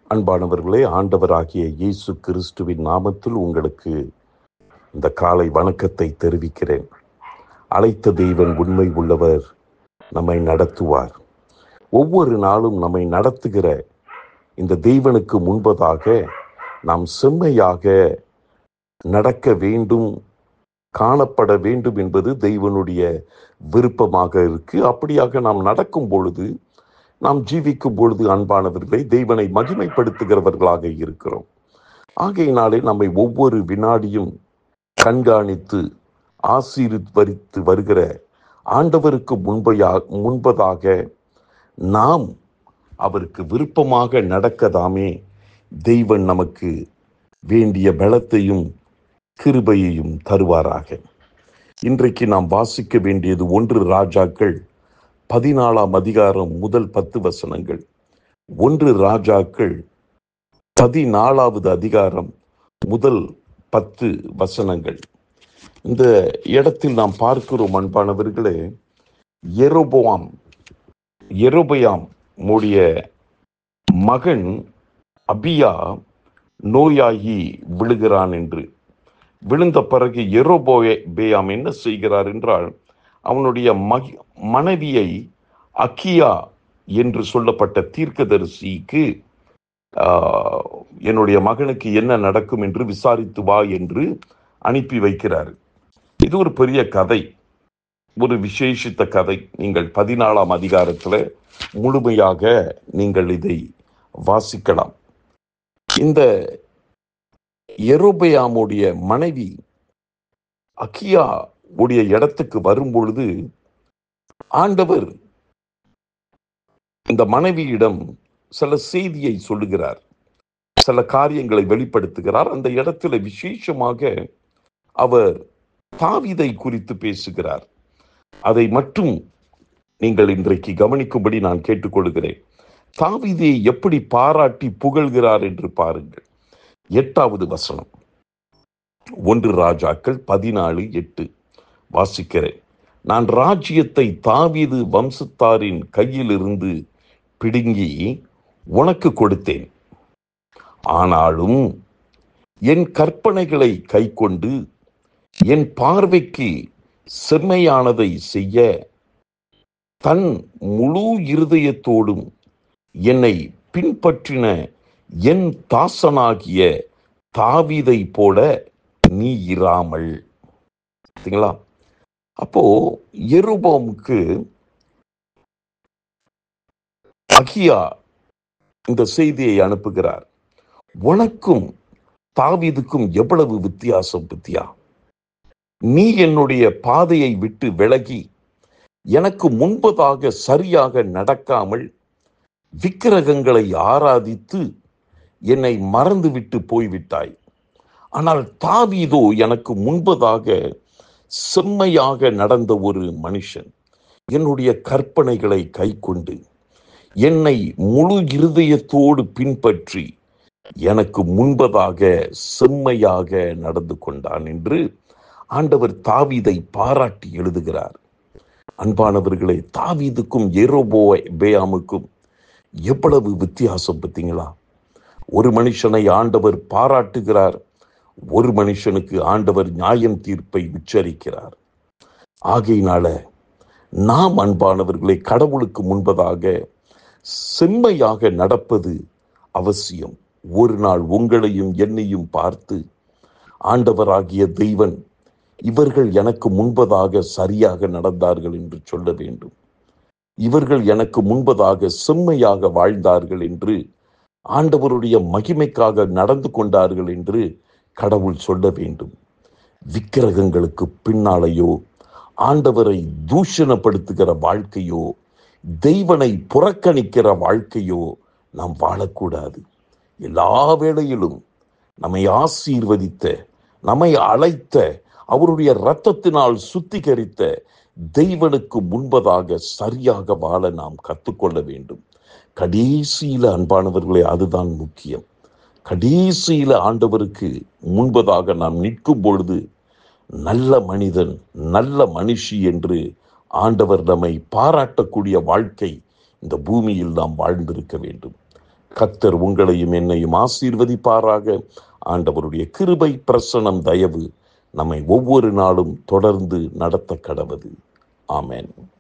அன்பானவர்களே ஆண்டவராகிய இயேசு கிறிஸ்துவின் நாமத்தில் உங்களுக்கு இந்த காலை வணக்கத்தை தெரிவிக்கிறேன் அழைத்த தெய்வன் உண்மை உள்ளவர் நம்மை நடத்துவார் ஒவ்வொரு நாளும் நம்மை நடத்துகிற இந்த தெய்வனுக்கு முன்பதாக நாம் செம்மையாக நடக்க வேண்டும் காணப்பட வேண்டும் என்பது தெய்வனுடைய விருப்பமாக இருக்கு அப்படியாக நாம் நடக்கும் பொழுது நாம் ஜீவிக்கும் பொழுது அன்பானவர்களை தெய்வனை மகிமைப்படுத்துகிறவர்களாக இருக்கிறோம் ஆகையினாலே நம்மை ஒவ்வொரு வினாடியும் கண்காணித்து ஆசீர்வதித்து வருகிற ஆண்டவருக்கு முன்பையா முன்பதாக நாம் அவருக்கு விருப்பமாக நடக்கதாமே தெய்வன் நமக்கு வேண்டிய பலத்தையும் கிருபையையும் தருவாராக இன்றைக்கு நாம் வாசிக்க வேண்டியது ஒன்று ராஜாக்கள் பதினாலாம் அதிகாரம் முதல் பத்து வசனங்கள் ஒன்று ராஜாக்கள் பதினாலாவது அதிகாரம் முதல் பத்து வசனங்கள் இந்த இடத்தில் நாம் பார்க்கிறோம் அன்பானவர்களே எரோபோவாம் எரோபயாம் உடைய மகன் அபியா நோயாகி விழுகிறான் என்று விழுந்த பிறகு எரோபோயாம் என்ன செய்கிறார் என்றால் அவனுடைய மகி மனைவியை அக்கியா என்று சொல்லப்பட்ட தீர்க்கதரிசிக்கு ஆஹ், என்னுடைய மகனுக்கு என்ன நடக்கும் என்று விசாரித்து வா என்று அனுப்பி வைக்கிறார் இது ஒரு பெரிய கதை ஒரு விசேஷித்த கதை நீங்கள் பதினாலாம் அதிகாரத்துல முழுமையாக நீங்கள் இதை வாசிக்கலாம் இந்த எரோபயாமுடைய மனைவி அக்கியா உடைய இடத்துக்கு வரும்பொழுது ஆண்டவர் இந்த மனைவியிடம் சில செய்தியை சொல்லுகிறார் சில காரியங்களை வெளிப்படுத்துகிறார் அந்த இடத்துல விசேஷமாக அவர் தாவீதை குறித்து பேசுகிறார் அதை மட்டும் நீங்கள் இன்றைக்கு கவனிக்கும்படி நான் கேட்டுக்கொள்கிறேன் தாவீதை எப்படி பாராட்டி புகழ்கிறார் என்று பாருங்கள் எட்டாவது வசனம் ஒன்று ராஜாக்கள் பதினாலு எட்டு வாசிக்கிறேன் நான் ராஜ்யத்தை தாவீது வம்சத்தாரின் கையிலிருந்து பிடுங்கி உனக்கு கொடுத்தேன் ஆனாலும் என் கற்பனைகளை கைக்கொண்டு என் பார்வைக்கு செம்மையானதை செய்ய தன் முழு இருதயத்தோடும் என்னை பின்பற்றின என் தாசனாகிய தாவீதை போல நீ இராமல் சரிங்களா அப்போ எருபோமுக்கு அகியா இந்த செய்தியை அனுப்புகிறார் உனக்கும் தாவீதுக்கும் எவ்வளவு வித்தியாசம் பத்தியா நீ என்னுடைய பாதையை விட்டு விலகி எனக்கு முன்பதாக சரியாக நடக்காமல் விக்கிரகங்களை ஆராதித்து என்னை மறந்துவிட்டு போய்விட்டாய் ஆனால் தாவீதோ எனக்கு முன்பதாக செம்மையாக நடந்த ஒரு மனுஷன் என்னுடைய கற்பனைகளை கைக்கொண்டு என்னை முழு இருதயத்தோடு பின்பற்றி எனக்கு முன்பதாக செம்மையாக நடந்து கொண்டான் என்று ஆண்டவர் தாவீதை பாராட்டி எழுதுகிறார் அன்பானவர்களே தாவீதுக்கும் ஏரோபோ பேயாமுக்கும் எவ்வளவு வித்தியாசம் பார்த்தீங்களா ஒரு மனுஷனை ஆண்டவர் பாராட்டுகிறார் ஒரு மனுஷனுக்கு ஆண்டவர் நியாயம் தீர்ப்பை உச்சரிக்கிறார் ஆகையினால நாம் அன்பானவர்களை கடவுளுக்கு முன்பதாக செம்மையாக நடப்பது அவசியம் ஒரு நாள் உங்களையும் என்னையும் பார்த்து ஆண்டவராகிய தெய்வன் இவர்கள் எனக்கு முன்பதாக சரியாக நடந்தார்கள் என்று சொல்ல வேண்டும் இவர்கள் எனக்கு முன்பதாக செம்மையாக வாழ்ந்தார்கள் என்று ஆண்டவருடைய மகிமைக்காக நடந்து கொண்டார்கள் என்று கடவுள் சொல்ல வேண்டும் விக்கிரகங்களுக்கு பின்னாலேயோ ஆண்டவரை தூஷணப்படுத்துகிற வாழ்க்கையோ தெய்வனை புறக்கணிக்கிற வாழ்க்கையோ நாம் வாழக்கூடாது எல்லா வேளையிலும் நம்மை ஆசீர்வதித்த நம்மை அழைத்த அவருடைய இரத்தத்தினால் சுத்திகரித்த தெய்வனுக்கு முன்பதாக சரியாக வாழ நாம் கற்றுக்கொள்ள வேண்டும் கடைசியில அன்பானவர்களே அதுதான் முக்கியம் கடைசியில ஆண்டவருக்கு முன்பதாக நாம் நிற்கும் பொழுது நல்ல மனிதன் நல்ல மனுஷி என்று ஆண்டவர் நம்மை பாராட்டக்கூடிய வாழ்க்கை இந்த பூமியில் நாம் வாழ்ந்திருக்க வேண்டும் கத்தர் உங்களையும் என்னையும் ஆசீர்வதிப்பாராக ஆண்டவருடைய கிருபை பிரசனம் தயவு நம்மை ஒவ்வொரு நாளும் தொடர்ந்து நடத்த கடவது ஆமென்